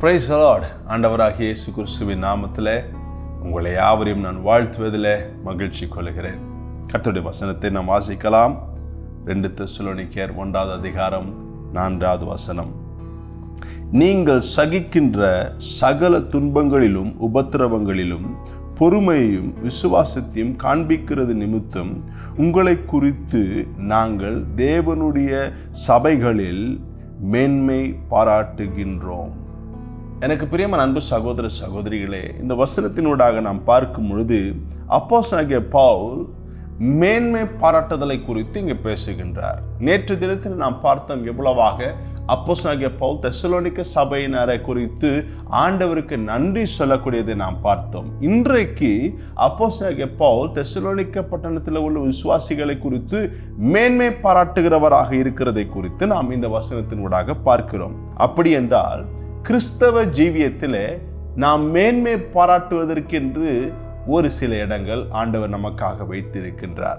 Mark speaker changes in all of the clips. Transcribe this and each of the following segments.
Speaker 1: price Lord ஆண்டவராகிய இயேசு கிறிஸ்துவின் நாமத்தில் உங்களை யாவரையும் நான் வாழ்த்துவதில் மகிழ்ச்சி கொள்கிறேன் கர்த்தருடைய வசனத்தை நாம் வாசிக்கலாம் ரெண்டு தெசலோனிக்கேர் ஒன்றாவது அதிகாரம் நான்காவது வசனம் நீங்கள் சகிக்கின்ற சகல துன்பங்களிலும் உபத்திரவங்களிலும் பொறுமையையும் விசுவாசத்தையும் காண்பிக்கிறது நிமித்தம் உங்களை குறித்து நாங்கள் தேவனுடைய சபைகளில் மேன்மை பாராட்டுகின்றோம் எனக்கு பிரியமான அன்பு சகோதர சகோதரிகளே இந்த வசனத்தினூடாக நாம் பார்க்கும் பொழுது அப்போஸ்தலனாகிய பவுல் மேன்மை பாராட்டுதலை குறித்து இங்கே பேசுகின்றார் நேற்று தினத்தில் நாம் பார்த்தோம் எவ்வளவாக அப்போஸ்தலனாகிய பவுல் தெசலோனிக்க சபையினரை குறித்து ஆண்டவருக்கு நன்றி சொல்லக்கூடியதை நாம் பார்த்தோம் இன்றைக்கு அப்போஸ்தலனாகிய பவுல் தெசலோனிக்க பட்டணத்தில் உள்ள விசுவாசிகளை குறித்து மேன்மை பாராட்டுகிறவராக இருக்கிறதை குறித்து நாம் இந்த வசனத்தினூடாக பார்க்கிறோம் அப்படி என்றால் கிறிஸ்தவ ஜீவியத்திலே நாம் மேன்மை பாராட்டுவதற்கென்று ஒரு சில இடங்கள் ஆண்டவர் நமக்காக வைத்திருக்கின்றார்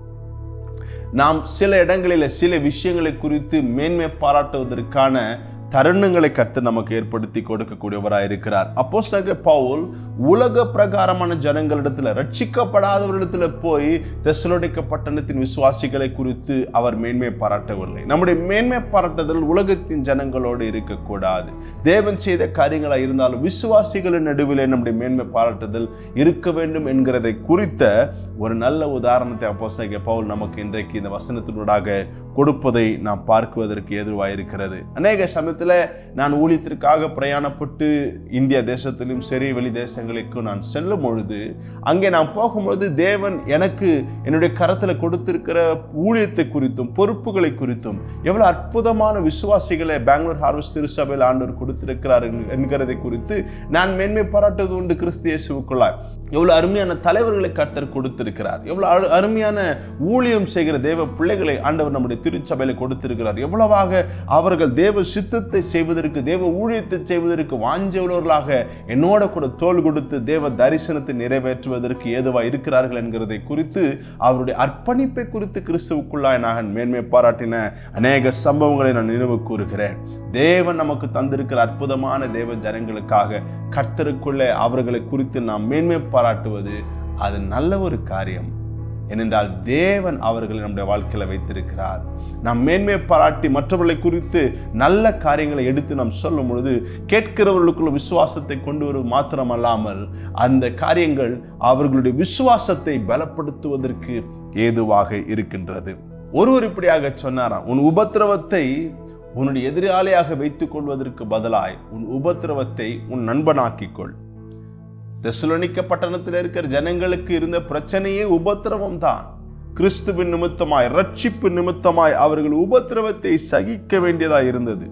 Speaker 1: நாம் சில இடங்களில் சில விஷயங்களை குறித்து மேன்மை பாராட்டுவதற்கான தருணங்களை கற்று நமக்கு ஏற்படுத்தி கொடுக்கக்கூடியவராக இருக்கிறார் அப்போஸ் பவுல் உலக பிரகாரமான ஜனங்களிடத்துல ரட்சிக்கப்படாதவரிடத்துல போய் தெசலோடிக்க பட்டணத்தின் விசுவாசிகளை குறித்து அவர் மேன்மை பாராட்டவில்லை நம்முடைய மேன்மை பாராட்டுதல் உலகத்தின் ஜனங்களோடு இருக்கக்கூடாது தேவன் செய்த காரியங்களாக இருந்தாலும் விசுவாசிகளின் நடுவிலே நம்முடைய மேன்மை பாராட்டுதல் இருக்க வேண்டும் என்கிறதை குறித்த ஒரு நல்ல உதாரணத்தை அப்போஸ் பவுல் நமக்கு இன்றைக்கு இந்த வசனத்தினூடாக கொடுப்பதை நாம் பார்க்குவதற்கு ஏதுவாக இருக்கிறது அநேக சமயத்தில் நான் ஊழியத்திற்காக பிரயாணப்பட்டு இந்திய தேசத்திலும் சரி வெளி தேசங்களுக்கும் நான் செல்லும் பொழுது அங்கே நான் போகும்பொழுது தேவன் எனக்கு என்னுடைய கரத்தில் கொடுத்திருக்கிற ஊழியத்தை குறித்தும் பொறுப்புகளை குறித்தும் எவ்வளவு அற்புதமான விசுவாசிகளை பெங்களூர் ஹார்வஸ்ட் திருசபையில் ஆண்டவர் கொடுத்திருக்கிறார் என்கிறதை குறித்து நான் மேன்மை பாராட்டுவது உண்டு கிறிஸ்து இயேசுக்குள்ளாய் எவ்வளவு அருமையான தலைவர்களை கர்த்தர் கொடுத்திருக்கிறார் எவ்வளவு அருமையான ஊழியம் செய்கிற தேவ பிள்ளைகளை ஆண்டவர் நம்முடைய திருச்சபையில கொடுத்திருக்கிறார் எவ்வளவாக அவர்கள் தேவ சித்தத்தை செய்வதற்கு தேவ ஊழியத்தை செய்வதற்கு வாஞ்சவர்களாக என்னோட கூட தோல் கொடுத்து தேவ தரிசனத்தை நிறைவேற்றுவதற்கு ஏதுவா இருக்கிறார்கள் என்கிறதை குறித்து அவருடைய அர்ப்பணிப்பை குறித்து கிறிஸ்துவுக்குள்ளாய் நான் மேன்மை பாராட்டின அநேக சம்பவங்களை நான் நினைவு கூறுகிறேன் தேவன் நமக்கு தந்திருக்கிற அற்புதமான தேவ ஜனங்களுக்காக கர்த்தருக்குள்ளே அவர்களை குறித்து நாம் மேன்மை பாராட்டுவது அது நல்ல ஒரு காரியம் ஏனென்றால் தேவன் அவர்களை நம்முடைய வாழ்க்கையில வைத்திருக்கிறார் நாம் மேன்மை பாராட்டி மற்றவர்களை குறித்து நல்ல காரியங்களை எடுத்து நாம் சொல்லும் பொழுது கேட்கிறவர்களுக்குள்ள விசுவாசத்தை கொண்டு வருவது மாத்திரமல்லாமல் அந்த காரியங்கள் அவர்களுடைய விசுவாசத்தை பலப்படுத்துவதற்கு ஏதுவாக இருக்கின்றது ஒருவர் இப்படியாக சொன்னாராம் உன் உபத்திரவத்தை உன்னுடைய எதிராளியாக வைத்துக் கொள்வதற்கு பதிலாய் உன் உபத்திரவத்தை உன் நண்பனாக்கிக்கொள் தெசுலனிக்க பட்டணத்தில் இருக்கிற ஜனங்களுக்கு இருந்த பிரச்சனையே உபத்திரவம் தான் கிறிஸ்துவின் நிமித்தமாய் ரட்சிப்பு நிமித்தமாய் அவர்கள் உபத்திரவத்தை சகிக்க வேண்டியதாய் இருந்தது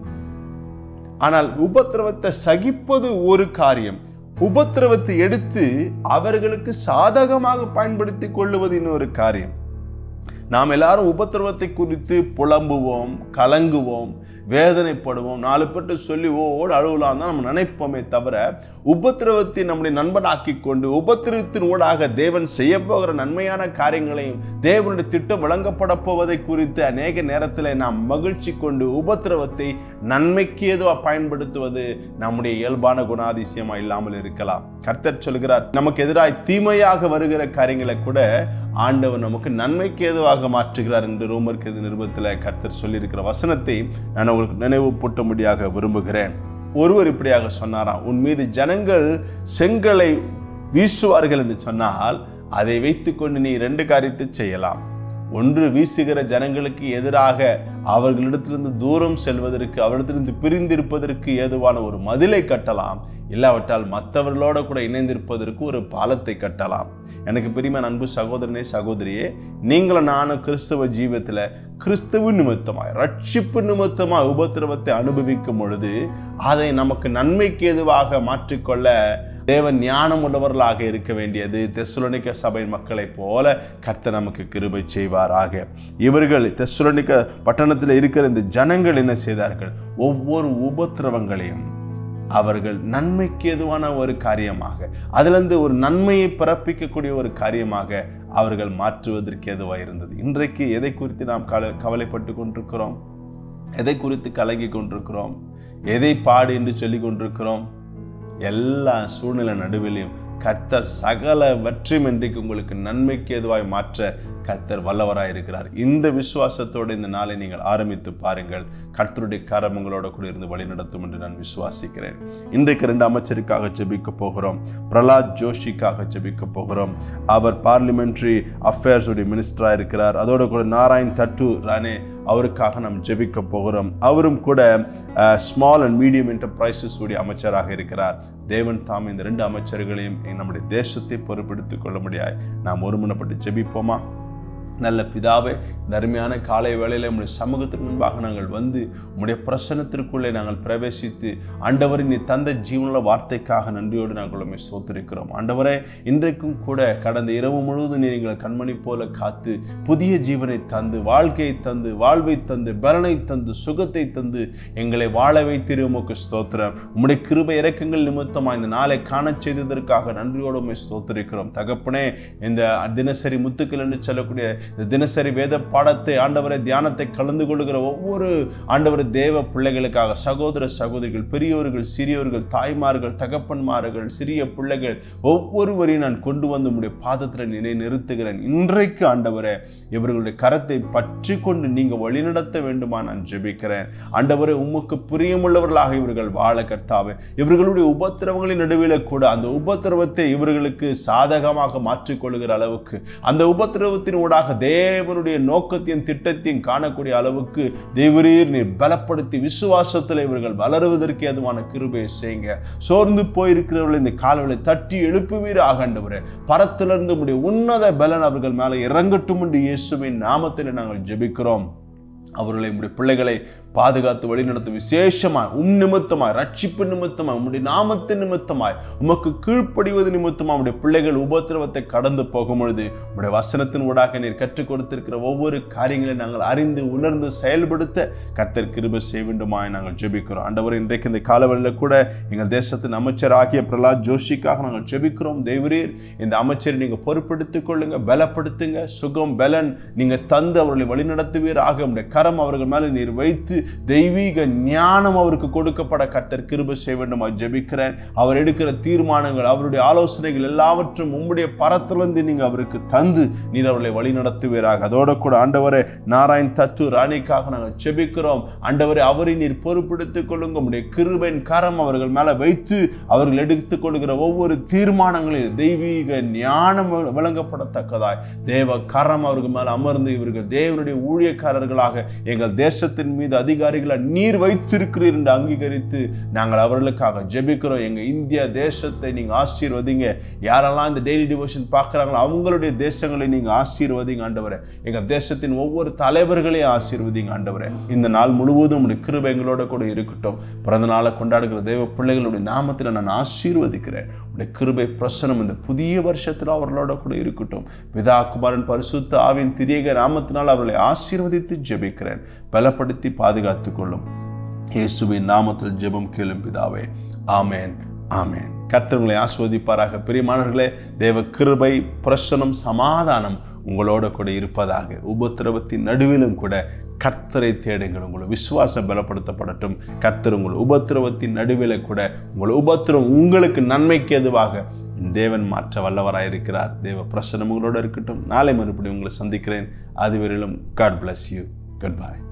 Speaker 1: ஆனால் உபத்திரவத்தை சகிப்பது ஒரு காரியம் உபத்திரவத்தை எடுத்து அவர்களுக்கு சாதகமாக பயன்படுத்திக் கொள்ளுவது இன்னொரு காரியம் நாம் எல்லாரும் உபத்திரவத்தை குறித்து புலம்புவோம் கலங்குவோம் வேதனைப்படுவோம் நாலு பேர்ட்டு சொல்லி ஓடு அழுவலாம் தான் நம்ம நினைப்போமே தவிர உபத்திரவத்தை நம்முடைய நண்பனாக்கி கொண்டு உபத்திரவத்தின் ஊடாக தேவன் செய்ய போகிற நன்மையான காரியங்களையும் தேவனுடைய திட்டம் வழங்கப்பட போவதை குறித்து அநேக நேரத்தில் நாம் மகிழ்ச்சி கொண்டு உபத்திரவத்தை நன்மைக்கு ஏதுவா பயன்படுத்துவது நம்முடைய இயல்பான குணாதிசயமா இல்லாமல் இருக்கலாம் கர்த்தர் சொல்கிறார் நமக்கு எதிராக தீமையாக வருகிற காரியங்களை கூட ஆண்டவர் நமக்கு நன்மைக்கு ஏதுவாக மாற்றுகிறார் என்று ரோமருக்கு எது நிருபத்தில் கர்த்தர் சொல்லியிருக்கிற வசனத்தை நான் உங்களுக்கு நினைவு பூட்டும்படியாக விரும்புகிறேன் ஒருவர் இப்படியாக சொன்னாராம் உன் மீது ஜனங்கள் செங்கலை வீசுவார்கள் என்று சொன்னால் அதை வைத்துக்கொண்டு நீ ரெண்டு காரியத்தை செய்யலாம் ஒன்று வீசுகிற ஜனங்களுக்கு எதிராக அவர்களிடத்திலிருந்து தூரம் செல்வதற்கு அவரிடத்திலிருந்து பிரிந்திருப்பதற்கு ஏதுவான ஒரு மதிலை கட்டலாம் இல்லாவிட்டால் மற்றவர்களோட கூட இணைந்திருப்பதற்கு ஒரு பாலத்தை கட்டலாம் எனக்கு பெரியமான அன்பு சகோதரனே சகோதரியே நீங்களும் நானும் கிறிஸ்தவ ஜீவத்தில் கிறிஸ்துவ நிமித்தமாய் ரட்சிப்பு நிமித்தமாய் உபத்திரவத்தை அனுபவிக்கும் பொழுது அதை நமக்கு நன்மைக்கு எதுவாக மாற்றிக்கொள்ள தேவன் ஞானம் உள்ளவர்களாக இருக்க வேண்டியது தெசுலனிக்க சபை மக்களைப் போல கர்த்தர் நமக்கு கிருபை செய்வாராக இவர்கள் தெசுலனிக்க பட்டணத்தில் இருக்கிற இந்த ஜனங்கள் என்ன செய்தார்கள் ஒவ்வொரு உபத்திரவங்களையும் அவர்கள் நன்மைக்கு எதுவான ஒரு காரியமாக அதிலிருந்து ஒரு நன்மையை பிறப்பிக்கக்கூடிய ஒரு காரியமாக அவர்கள் மாற்றுவதற்கு எதுவாக இருந்தது இன்றைக்கு எதை குறித்து நாம் கவலை கவலைப்பட்டு கொண்டிருக்கிறோம் எதை குறித்து கலங்கி கொண்டிருக்கிறோம் எதை பாடு என்று சொல்லிக் கொண்டிருக்கிறோம் எல்லா சூழ்நிலை நடுவிலையும் கர்த்தர் சகல வெற்றியும் இன்றைக்கு உங்களுக்கு நன்மைக்கு எதுவாய் மாற்ற கர்த்தர் வல்லவராய் இருக்கிறார் இந்த விசுவாசத்தோடு இந்த நாளை நீங்கள் ஆரம்பித்து பாருங்கள் கர்த்தருடைய கரம் உங்களோட கூட இருந்து வழி நடத்தும் என்று நான் விசுவாசிக்கிறேன் இன்றைக்கு ரெண்டு அமைச்சருக்காக ஜெபிக்க போகிறோம் பிரலாத் ஜோஷிக்காக ஜெபிக்க போகிறோம் அவர் பார்லிமெண்ட்ரி அஃபேர்ஸ் உடைய மினிஸ்டராக இருக்கிறார் அதோட கூட நாராயண் தட்டு ரானே அவருக்காக நாம் ஜெபிக்க போகிறோம் அவரும் கூட ஸ்மால் அண்ட் மீடியம் என்டர்பிரைசஸ் உடைய அமைச்சராக இருக்கிறார் தேவன் தாம் இந்த ரெண்டு அமைச்சர்களையும் நம்முடைய தேசத்தை பொறுப்பெடுத்துக் கொள்ள முடியாது நாம் ஒருமனப்பட்டு ஜெபிப்போமா நல்ல பிதாவே தர்மையான காலை வேளையில் உங்களுடைய சமூகத்திற்கு முன்பாக நாங்கள் வந்து உங்களுடைய பிரசனத்திற்குள்ளே நாங்கள் பிரவேசித்து ஆண்டவரை நீ தந்த ஜீவனுள்ள வார்த்தைக்காக நன்றியோடு நாங்கள் உண்மை சோத்திருக்கிறோம் ஆண்டவரே இன்றைக்கும் கூட கடந்த இரவு முழுவதும் நீ எங்களை கண்மணி போல காத்து புதிய ஜீவனை தந்து வாழ்க்கையை தந்து வாழ்வை தந்து பலனை தந்து சுகத்தை தந்து எங்களை வாழ வைத்திரு உமக்கு ஸ்தோத்திரம் உம்முடைய கிருபை இறக்கங்கள் நிமித்தமா இந்த நாளை காணச் செய்ததற்காக நன்றியோடு உண்மை ஸ்தோத்திருக்கிறோம் தகப்பனே இந்த தினசரி முத்துக்கள் என்று சொல்லக்கூடிய இந்த தினசரி வேத பாடத்தை ஆண்டவரை தியானத்தை கலந்து கொள்ளுகிற ஒவ்வொரு ஆண்டவர் தேவ பிள்ளைகளுக்காக சகோதர சகோதரிகள் பெரியோர்கள் சிறியோர்கள் தாய்மார்கள் தகப்பன்மார்கள் சிறிய பிள்ளைகள் ஒவ்வொருவரையும் நான் கொண்டு வந்து உடைய பாதத்தில் நினை நிறுத்துகிறேன் இன்றைக்கு ஆண்டவரை இவர்களுடைய கரத்தை பற்றி கொண்டு நீங்க வழிநடத்த வேண்டுமா நான் ஜெபிக்கிறேன் ஆண்டவரை உமக்கு பிரியமுள்ளவர்களாக இவர்கள் வாழ கர்த்தாவே இவர்களுடைய உபத்திரவங்களின் நடுவில் கூட அந்த உபத்திரவத்தை இவர்களுக்கு சாதகமாக மாற்றிக்கொள்கிற அளவுக்கு அந்த உபத்திரவத்தின் ஊடாக தேவனுடைய நோக்கத்தையும் திட்டத்தையும் காணக்கூடிய அளவுக்கு தேவரீர் நீர் பலப்படுத்தி விசுவாசத்தில் இவர்கள் வளருவதற்கு ஏதுவான கிருபையை செய்யுங்க சோர்ந்து போயிருக்கிறவர்கள் இந்த காலங்களை தட்டி எழுப்புவீர் ஆகண்டவரே பரத்திலிருந்து உடைய உன்னத பலன் அவர்கள் மேலே இறங்கட்டும் என்று இயேசுவின் நாமத்தில் நாங்கள் ஜெபிக்கிறோம் அவர்களை உடைய பிள்ளைகளை பாதுகாத்து வழிநடத்தும் விசேஷமாய் உம் நிமித்தமாய் ரட்சிப்பு நிமித்தமாய் உம்முடைய நாமத்து நிமித்தமாய் உமக்கு கீழ்ப்படிவது நிமித்தமாய் உடைய பிள்ளைகள் உபத்திரவத்தை கடந்து போகும் பொழுது உடைய வசனத்தின் ஊடாக நீர் கற்றுக் கொடுத்திருக்கிற ஒவ்வொரு காரியங்களை நாங்கள் அறிந்து உணர்ந்து செயல்படுத்த கர்த்தர் கிருப செய்ய வேண்டுமாய் நாங்கள் ஜெபிக்கிறோம் ஆண்டவர் இன்றைக்கு இந்த காலவெளியில் கூட எங்கள் தேசத்தின் அமைச்சர் ஆகிய பிரலாத் ஜோஷிக்காக நாங்கள் ஜெபிக்கிறோம் தேவரீர் இந்த அமைச்சரை நீங்கள் பொறுப்படுத்திக் கொள்ளுங்க பலப்படுத்துங்க சுகம் பலன் நீங்க தந்து அவர்களை வழிநடத்துவீராக உடைய கரம் அவர்கள் மேலே நீர் வைத்து தெய்வீக ஞானம் அவருக்கு கொடுக்கப்பட கர்த்தர் கிருப செய்ய வேண்டுமா ஜெபிக்கிறேன் அவர் எடுக்கிற தீர்மானங்கள் அவருடைய ஆலோசனைகள் எல்லாவற்றும் உம்முடைய பரத்திலிருந்து நீங்க அவருக்கு தந்து நீர் அவர்களை வழி நடத்துவீராக அதோட கூட ஆண்டவரே நாராயண் தத்து ராணிக்காக நாங்கள் ஜெபிக்கிறோம் ஆண்டவரே அவரை நீர் பொறுப்பெடுத்துக் கொள்ளுங்க உம்முடைய கிருபையின் கரம் அவர்கள் மேல வைத்து அவர்கள் எடுத்துக் கொள்கிற ஒவ்வொரு தீர்மானங்களில் தெய்வீக ஞானம் விளங்கப்படத்தக்கதாய் தேவ கரம் அவர்கள் மேல அமர்ந்து இவர்கள் தேவனுடைய ஊழியக்காரர்களாக எங்கள் தேசத்தின் மீது அதிகாரிகளை நீர் வைத்திருக்கிறீர் என்று அங்கீகரித்து நாங்கள் அவர்களுக்காக ஜெபிக்கிறோம் எங்க இந்திய தேசத்தை நீங்க ஆசீர்வதிங்க யாரெல்லாம் இந்த டெய்லி டிவோஷன் பார்க்குறாங்களோ அவங்களுடைய தேசங்களை நீங்க ஆசீர்வதிங்க ஆண்டவரே எங்க தேசத்தின் ஒவ்வொரு தலைவர்களையும் ஆசீர்வதிங்க ஆண்டவரே இந்த நாள் முழுவதும் உடைய கிருபை எங்களோட கூட இருக்கட்டும் பிறந்த நாளை கொண்டாடுகிற தேவ பிள்ளைகளுடைய நாமத்தில் நான் ஆசீர்வதிக்கிறேன் உடைய கிருபை பிரசனம் இந்த புதிய வருஷத்தில் அவர்களோட கூட இருக்கட்டும் பிதா குமாரன் பரிசுத்த ஆவின் திரியக நாமத்தினால் அவர்களை ஆசீர்வதித்து ஜெபிக்கிறேன் பலப்படுத்தி பாதுகாத்துக் கொள்ளும் இயேசுவின் நாமத்தில் ஜெபம் கேளும் பிதாவே ஆமேன் ஆமேன் கர்த்தர்களை ஆஸ்வதிப்பாராக பிரியமானவர்களே தேவ கிருபை பிரசனம் சமாதானம் உங்களோட கூட இருப்பதாக உபத்திரவத்தின் நடுவிலும் கூட கர்த்தரை தேடுங்கள் உங்களை விசுவாசம் பலப்படுத்தப்படட்டும் கர்த்தர் உங்கள் உபத்திரவத்தின் நடுவில் கூட உங்கள் உபத்திரம் உங்களுக்கு நன்மைக்கு எதுவாக தேவன் மாற்ற வல்லவராக இருக்கிறார் தேவ பிரசனம் உங்களோட இருக்கட்டும் நாளை மறுபடியும் உங்களை சந்திக்கிறேன் அதுவரையிலும் God bless you good bye